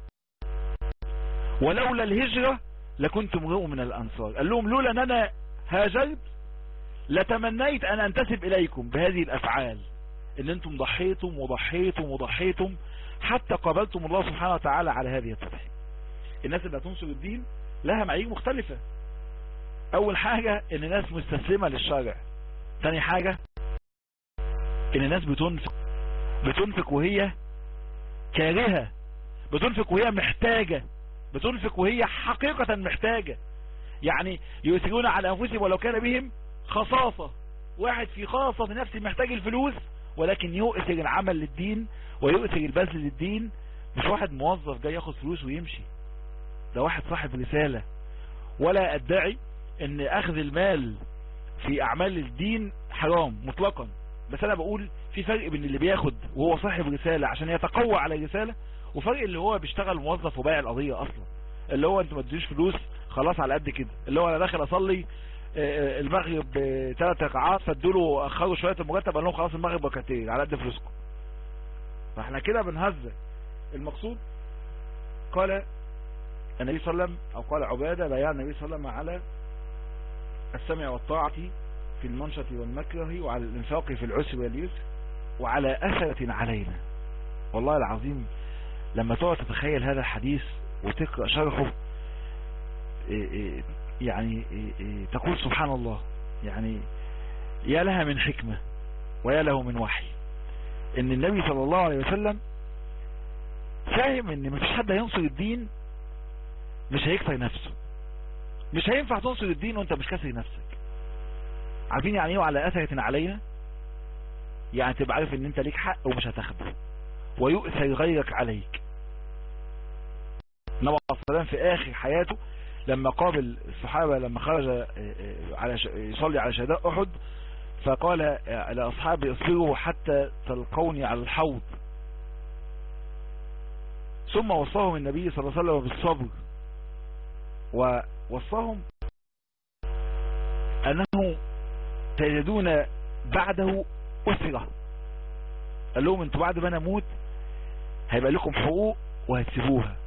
ولولا الهجرة لكنت امرؤ من الانصار قال لهم لولا ان انا هاجرت لتمنيت ان انتسب اليكم بهذه الافعال ان انتم ضحيتم وضحيتم وضحيتم حتى قابلتم الله سبحانه وتعالى على هذه التضحية الناس اللي هتنصر الدين لها معايير مختلفة اول حاجة ان الناس مستسلمة للشرع تاني حاجة ان الناس بتنفق بتنفق وهي كارهة بتنفق وهي محتاجة بتنفق وهي حقيقة محتاجة يعني يؤثرون على انفسهم ولو كان بهم خصاصة واحد في خاصة نفسه محتاج الفلوس ولكن يؤثر العمل للدين ويؤثر البذل للدين مش واحد موظف جاي ياخد فلوس ويمشي ده واحد صاحب رسالة ولا ادعي ان اخذ المال في اعمال الدين حرام مطلقا بس انا بقول في فرق بين اللي بياخد وهو صاحب رسالة عشان يتقوى على الرسالة وفرق اللي هو بيشتغل موظف وبايع القضية اصلا اللي هو انت ما تديش فلوس خلاص على قد كده اللي هو انا داخل اصلي المغرب ثلاث ركعات فادوا اخروا شويه المرتب قال لهم خلاص المغرب ركعتين على قد فلوسكم فاحنا كده بنهزر المقصود قال النبي صلى الله عليه وسلم او قال عبادة بايع النبي صلى الله عليه وسلم على السمع والطاعة في المنشط والمكره وعلى الانفاق في العسر واليسر وعلى أثرة علينا والله العظيم لما تقعد تتخيل هذا الحديث وتقرأ شرحه إيه، إيه، يعني إيه، تقول سبحان الله يعني يا لها من حكمة ويا له من وحي ان النبي صلى الله عليه وسلم فاهم ان مفيش حد هينصر الدين مش هيكسر نفسه مش هينفع تنصر الدين وانت مش كسر نفسك عارفين يعني ايه وعلى اثرة علينا يعني تبقى عارف ان انت ليك حق ومش هتاخده ويؤثر غيرك عليك النبي صلى الله عليه وسلم في اخر حياته لما قابل الصحابة لما خرج آه، آه، على يصلي على شهداء احد فقال آه، لاصحابه اصبروا حتى تلقوني على الحوض ثم وصاهم النبي صلى الله عليه وسلم بالصبر ووصاهم انه تجدون بعده أسرة قال لهم انتوا بعد ما انا اموت هيبقى لكم حقوق وهتسيبوها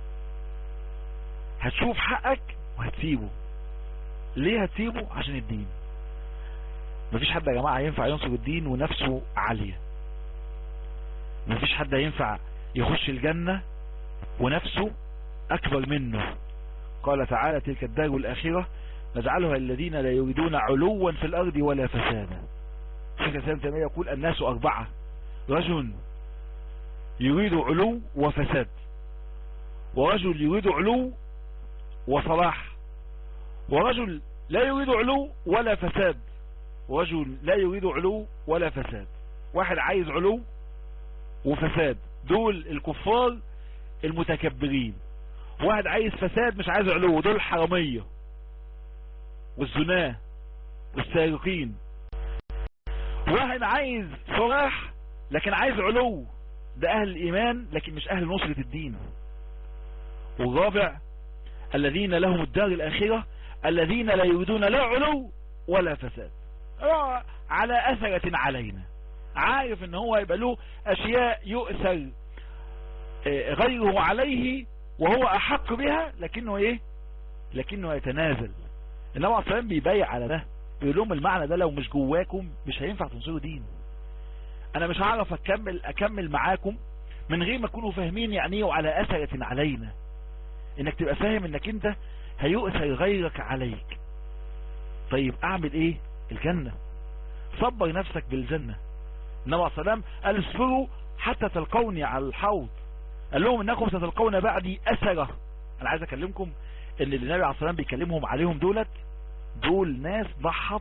هتشوف حقك وهتسيبه ليه هتسيبه عشان الدين مفيش حد يا جماعة ينفع ينصر الدين ونفسه عالية مفيش حد ينفع يخش الجنة ونفسه اكبر منه قال تعالى تلك الدار الاخرة نجعلها الذين لا يريدون علوا في الأرض ولا فسادا شيخ الإسلام تيمية يقول الناس أربعة رجل يريد علو وفساد ورجل يريد علو وصلاح ورجل لا يريد علو ولا فساد ورجل لا يريد علو ولا فساد واحد عايز علو وفساد دول الكفار المتكبرين واحد عايز فساد مش عايز علو دول الحرامية والزناه والسارقين واحد عايز صلاح لكن عايز علو ده اهل الايمان لكن مش اهل نصرة الدين والرابع الذين لهم الدار الاخرة الذين لا يريدون لا علو ولا فساد على اثرة علينا عارف ان هو يبقى له اشياء يؤثر آه، غيره عليه وهو احق بها لكنه ايه لكنه يتنازل النبي عليه الصلاه بيبيع على ده بيقول لهم المعنى ده لو مش جواكم مش هينفع تنصروا دين انا مش هعرف اكمل اكمل معاكم من غير ما تكونوا فاهمين يعني ايه وعلى اثرة علينا انك تبقى فاهم انك انت هيؤثر غيرك عليك طيب اعمل ايه الجنة صبر نفسك بالجنة النبي عليه الصلاه قال اصبروا حتى تلقوني على الحوض قال لهم انكم ستلقون بعدي اثرة انا عايز اكلمكم ان النبي عليه الصلاة بيكلمهم عليهم دولت دول ناس ضحت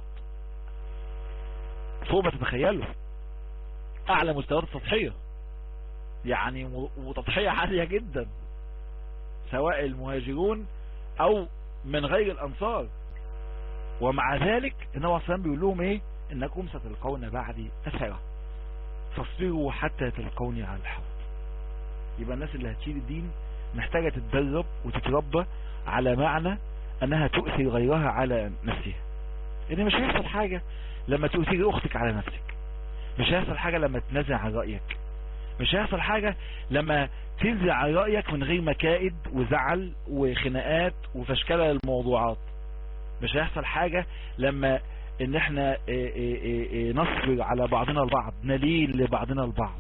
فوق ما تتخيلوا اعلى مستويات التضحية يعني وتضحية عالية جدا سواء المهاجرون او من غير الانصار ومع ذلك النبي صلى الله بيقول لهم ايه انكم ستلقون بعدي اثرة فاصبروا حتى تلقوني على الحوض يبقى الناس اللي هتشيل الدين محتاجة تتدرب وتتربى على معنى انها تؤثر غيرها على نفسها ان مش هيحصل حاجة لما تؤثر اختك على نفسك مش هيحصل حاجة لما تنزع عن رأيك مش هيحصل حاجة لما تنزع عن رأيك من غير مكائد وزعل وخناقات وفشكلة للموضوعات مش هيحصل حاجة لما ان احنا إيه إيه إيه نصبر على بعضنا البعض نلين لبعضنا البعض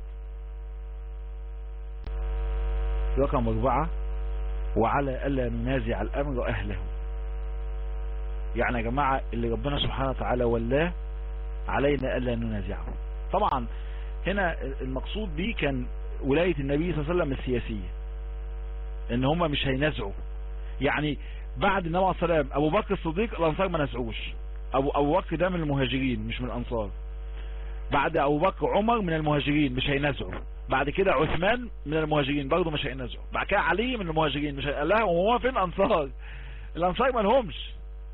رقم اربعة وعلى ألا ننازع الأمر أهله يعني يا جماعة اللي ربنا سبحانه وتعالى ولاه علينا ألا ننازعه طبعا هنا المقصود به كان ولاية النبي صلى الله عليه وسلم السياسية ان هم مش هينازعوا يعني بعد النبي عليه الصلاة والسلام ابو بكر الصديق الانصار ما نزعوش ابو ابو بكر ده من المهاجرين مش من الانصار بعد ابو بكر عمر من المهاجرين مش هينازعوا بعد كده عثمان من المهاجرين برضه مش هينازعوا بعد كده علي من المهاجرين مش قال لها وهو فين الانصار الانصار ما لهمش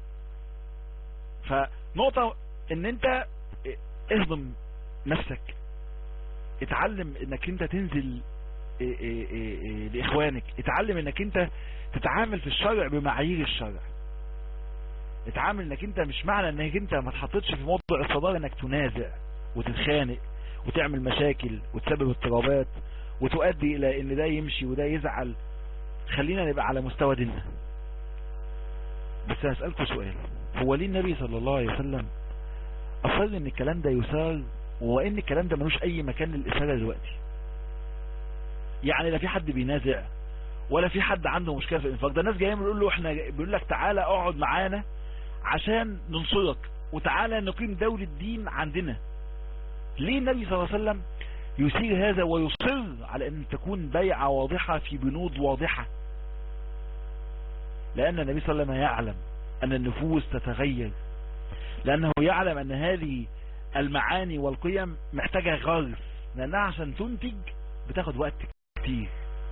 فنقطة ان انت اهضم نفسك اتعلم انك انت تنزل إيه، إيه، إيه، لاخوانك اتعلم انك انت تتعامل في الشرع بمعايير الشرع اتعامل انك انت مش معنى انك انت ما تحطتش في موضوع الصدارة انك تنازع وتتخانق وتعمل مشاكل وتسبب اضطرابات وتؤدي الى ان ده يمشي وده يزعل خلينا نبقى على مستوى ديننا بس هسألكم سؤال هو ليه النبي صلى الله عليه وسلم أصر ان الكلام ده يسار وان الكلام ده ملوش اي مكان للإسارة دلوقتي يعني لا في حد بينازع ولا في حد عنده مشكلة في الانفاق ده الناس جايين بيقول له احنا بيقول لك تعالى اقعد معانا عشان ننصرك وتعالى نقيم دولة دين عندنا ليه النبي صلى الله عليه وسلم يثير هذا ويصر على ان تكون بيعة واضحة في بنود واضحة لان النبي صلى الله عليه وسلم يعلم ان النفوس تتغير لانه يعلم ان هذه المعاني والقيم محتاجة غرف لانها عشان تنتج بتاخد وقت كتير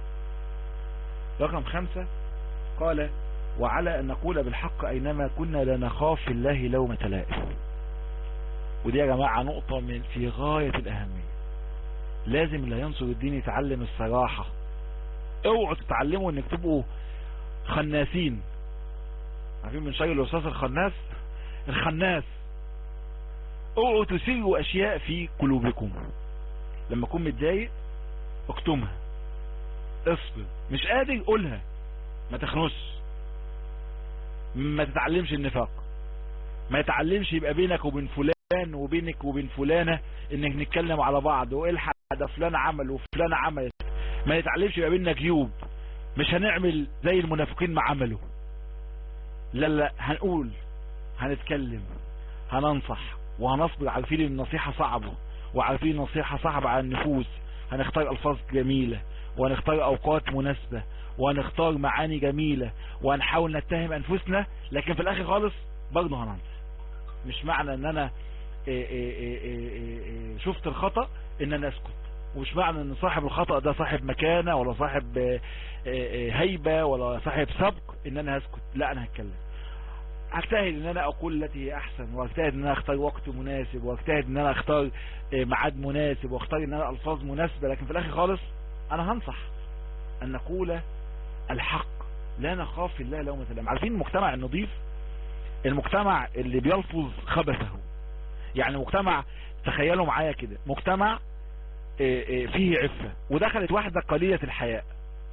رقم خمسة قال وعلى ان نقول بالحق اينما كنا لا نخاف في الله لومة لائم ودي يا جماعة نقطة من في غاية الاهمية لازم اللي ينصر الدين يتعلم الصراحة اوعوا تتعلموا انك تبقوا خناسين عارفين من شيء الاستاذ الخناس الخناس اوعوا تسيروا اشياء في قلوبكم لما اكون متضايق اكتمها اصبر مش قادر قولها ما تخنس ما تتعلمش النفاق ما يتعلمش يبقى بينك وبين فلان وبينك وبين فلانة انك نتكلم على بعض والحق ده فلان عمل وفلان عملت ما يتعلمش يبقى بيننا جيوب مش هنعمل زي المنافقين ما عملوا لا لا هنقول هنتكلم هننصح وهنصبر عارفين النصيحة صعبة وعارفين النصيحة صعبة على النفوس هنختار الفاظ جميلة وهنختار اوقات مناسبة وهنختار معاني جميلة وهنحاول نتهم انفسنا لكن في الاخر خالص برضه هننصح مش معنى ان انا إيه إيه إيه شفت الخطأ ان انا اسكت ومش معنى ان صاحب الخطأ ده صاحب مكانة ولا صاحب هيبة ولا صاحب سبق ان انا هسكت لا انا هتكلم اجتهد ان انا اقول التي هي احسن واجتهد ان انا اختار وقت مناسب واجتهد ان انا اختار ميعاد مناسب واختار ان انا الفاظ مناسبة لكن في الاخر خالص انا هنصح ان نقول الحق لا نخاف في الله لومة لائم عارفين المجتمع النظيف المجتمع اللي بيلفظ خبثه يعني مجتمع تخيلوا معايا كده مجتمع فيه عفة ودخلت واحدة قليلة الحياء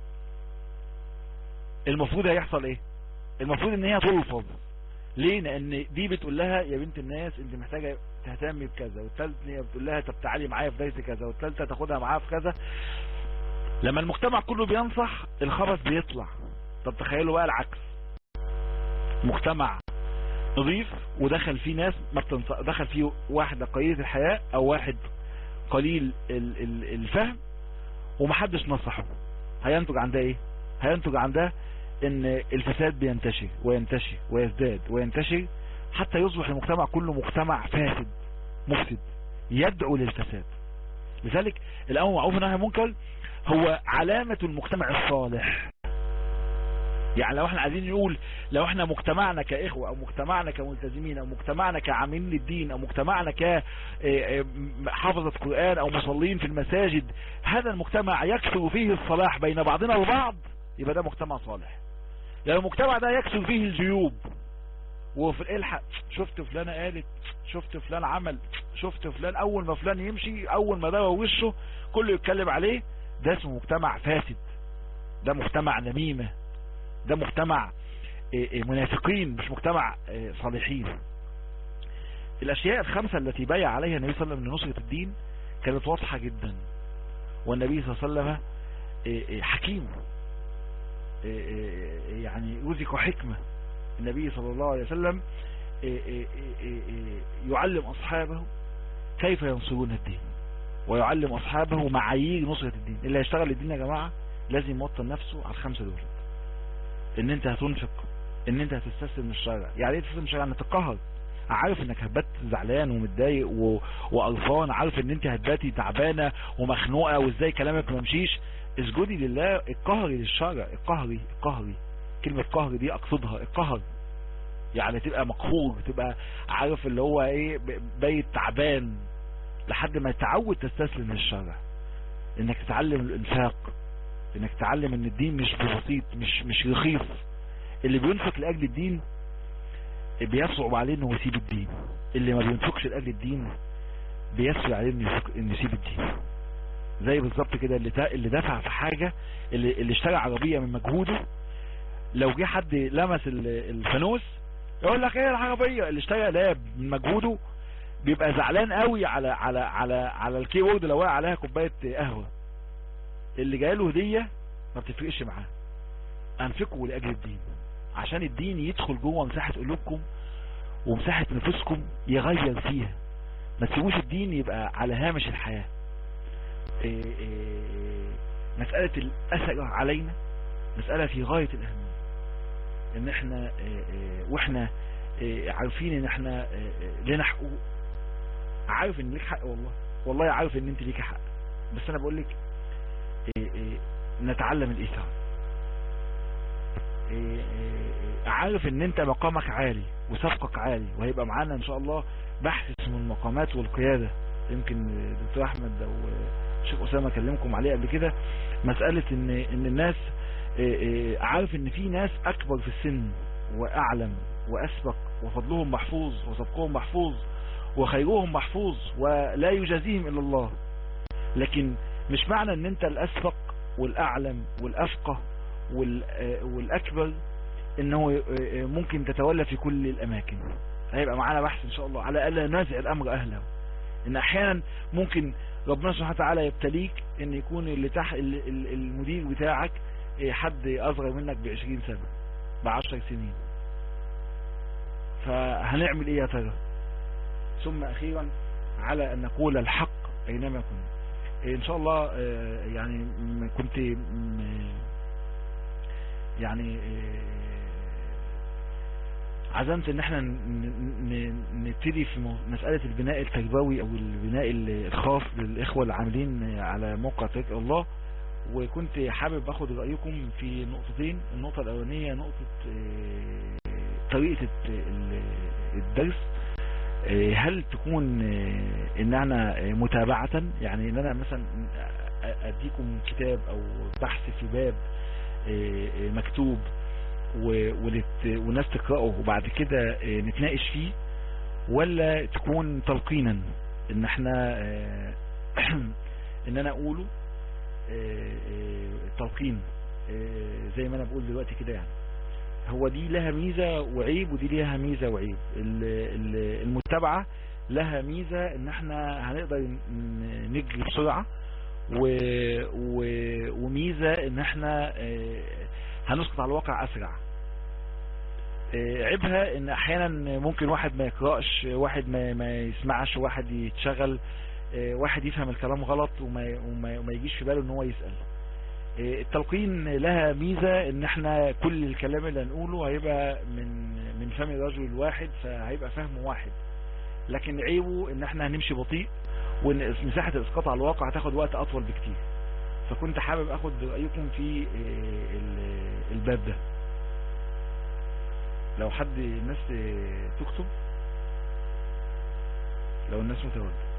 المفروض هيحصل ايه المفروض ان هي تلفظ ليه لان دي بتقول لها يا بنت الناس انت محتاجة تهتمي بكذا والثالثة بتقول لها طب تعالي معايا في درس كذا والثالثة تاخدها معاها في كذا لما المجتمع كله بينصح الخبث بيطلع طب تخيلوا بقى العكس مجتمع نظيف ودخل فيه ناس ما بتنصح دخل فيه واحدة قليلة الحياة او واحد قليل الفهم ومحدش نصحه هينتج عن ده ايه هينتج عن ده ان الفساد بينتشر وينتشر ويزداد وينتشر حتى يصبح المجتمع كله مجتمع فاسد مفسد يدعو للفساد لذلك الامر معروف والنهي عن المنكر هو علامة المجتمع الصالح يعني لو احنا عايزين نقول لو احنا مجتمعنا كاخوة او مجتمعنا كملتزمين او مجتمعنا كعاملين للدين او مجتمعنا كحافظة قرآن او مصلين في المساجد هذا المجتمع يكثر فيه الصلاح بين بعضنا البعض يبقى ده مجتمع صالح لو المجتمع ده يكثر فيه الجيوب وفي الحق شفت فلان قالت شفت فلان عمل شفت فلان اول ما فلان يمشي اول ما دوا وشه كله يتكلم عليه ده اسمه مجتمع فاسد ده مجتمع نميمة ده مجتمع منافقين مش مجتمع صالحين الاشياء الخمسة التي بايع عليها النبي صلى الله عليه وسلم لنصرة الدين كانت واضحة جدا والنبي صلى الله عليه وسلم حكيم يعني رزق حكمة النبي صلى الله عليه وسلم يعلم أصحابه كيف ينصرون الدين ويعلم أصحابه معايير نصرة الدين اللي هيشتغل الدين يا جماعة لازم يوطن نفسه على الخمسة دول ان انت هتنفق ان انت هتستسلم للشرع يعني ايه تستسلم للشرع انك تقهر عارف انك هتبات زعلان ومتضايق و... وقرفان عارف ان انت هتباتي تعبانه ومخنوقه وازاي كلامك ما مشيش اسجدي لله القهري للشرع القهري القهري كلمة قهر دي اقصدها القهر يعني تبقى مقهور تبقى عارف اللي هو ايه بيت تعبان لحد ما تعود تستسلم للشرع انك تتعلم الانفاق انك تتعلم ان الدين مش بسيط مش مش رخيص اللي بينفق لاجل الدين بيصعب عليه انه يسيب الدين اللي ما بينفقش لاجل الدين بيسهل عليه انه يسيب الدين زي بالظبط كده اللي اللي دفع في حاجة اللي, اللي اشترى عربية من مجهوده لو جه حد لمس الفانوس يقول لك ايه العربية اللي اشترى لاب من مجهوده بيبقى زعلان قوي على على على على الكيبورد لو وقع عليها كوبايه قهوه اللي جاي له هديه ما بتفرقش معاه انفقوا لاجل الدين عشان الدين يدخل جوه مساحه قلوبكم ومساحه نفوسكم يغير فيها ما تسيبوش الدين يبقى على هامش الحياه إيه إيه مساله الاثر علينا مساله في غايه الاهميه ان احنا إيه واحنا عارفين ان احنا لنا حقوق عارف ان ليك حق والله والله عارف ان انت ليك حق بس انا بقول لك إيه إيه نتعلم الايثار إيه عارف ان انت مقامك عالي وسبقك عالي وهيبقى معانا ان شاء الله بحث اسمه المقامات والقيادة يمكن دكتور احمد او شيخ اسامة كلمكم عليه قبل كده مسألة ان ان الناس عارف ان في ناس اكبر في السن واعلم واسبق وفضلهم محفوظ وسبقهم محفوظ وخيرهم محفوظ ولا يجازيهم الا الله لكن مش معنى ان انت الاسبق والاعلم والافقه والاكبر انه ممكن تتولى في كل الاماكن هيبقى معانا بحث ان شاء الله على الا ننازع الامر اهله ان احيانا ممكن ربنا سبحانه وتعالى يبتليك ان يكون اللي تحت المدير بتاعك حد اصغر منك بعشرين سنة بعشر سنين فهنعمل ايه يا ترى ثم اخيرا على ان نقول الحق اينما كنا ان شاء الله يعني كنت يعني عزمت ان احنا نبتدي في مسألة البناء التربوي او البناء الخاص للاخوة العاملين على موقع طريق الله وكنت حابب اخد رأيكم في نقطتين النقطة الاولانية نقطة طريقة الدرس هل تكون ان انا متابعة يعني ان انا مثلا اديكم كتاب او بحث في باب مكتوب والناس تقرأه وبعد كده نتناقش فيه ولا تكون تلقينا ان احنا ان انا اقوله تلقين زي ما انا بقول دلوقتي كده يعني هو دي لها ميزة وعيب ودي لها ميزة وعيب المتابعة لها ميزة ان احنا هنقدر نجري بسرعة و... و... وميزة ان احنا هنسقط على الواقع اسرع عيبها ان احيانا ممكن واحد ما يقرأش واحد ما, ما يسمعش واحد يتشغل واحد يفهم الكلام غلط وما, وما... وما يجيش في باله ان هو يسأل التلقين لها ميزة ان احنا كل الكلام اللي هنقوله هيبقى من من فم الرجل الواحد فهيبقى فهمه واحد لكن عيبه ان احنا هنمشي بطيء وان مساحة الاسقاط على الواقع هتاخد وقت اطول بكتير فكنت حابب اخد رأيكم في الباب ده لو حد الناس تكتب لو الناس متواجدة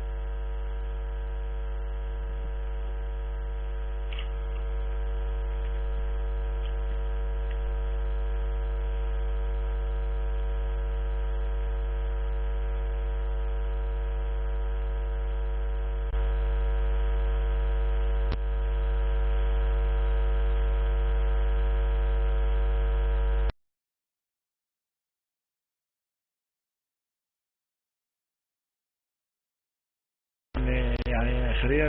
اخريا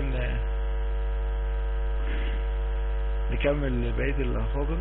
نكمل بقية الفاضل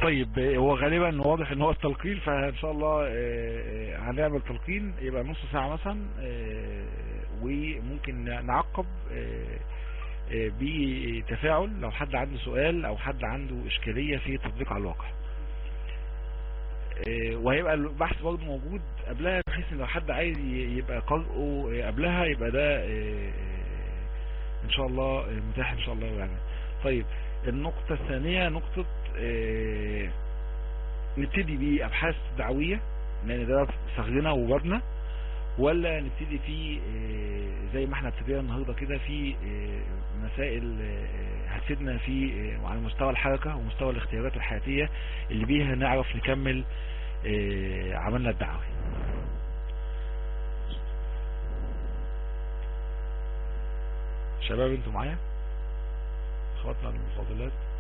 طيب هو غالبا واضح ان هو التلقين فان شاء الله هنعمل تلقين يبقى نص ساعة مثلا وممكن نعقب بتفاعل لو حد عنده سؤال او حد عنده اشكالية في تطبيق على الواقع وهيبقى البحث برضه موجود قبلها بحيث ان لو حد عايز يبقى قرأه قبلها يبقى ده ان شاء الله متاح ان شاء الله يعني طيب النقطة الثانية نقطة نبتدي بأبحاث دعوية لان ده صغرنا وبابنا ولا نبتدي في زي ما احنا ابتدينا النهاردة كده في مسائل هتفيدنا في على مستوى الحركة ومستوى الاختيارات الحياتية اللي بيها نعرف نكمل عملنا الدعوي شباب انتوا معايا اخواتنا المفاضلات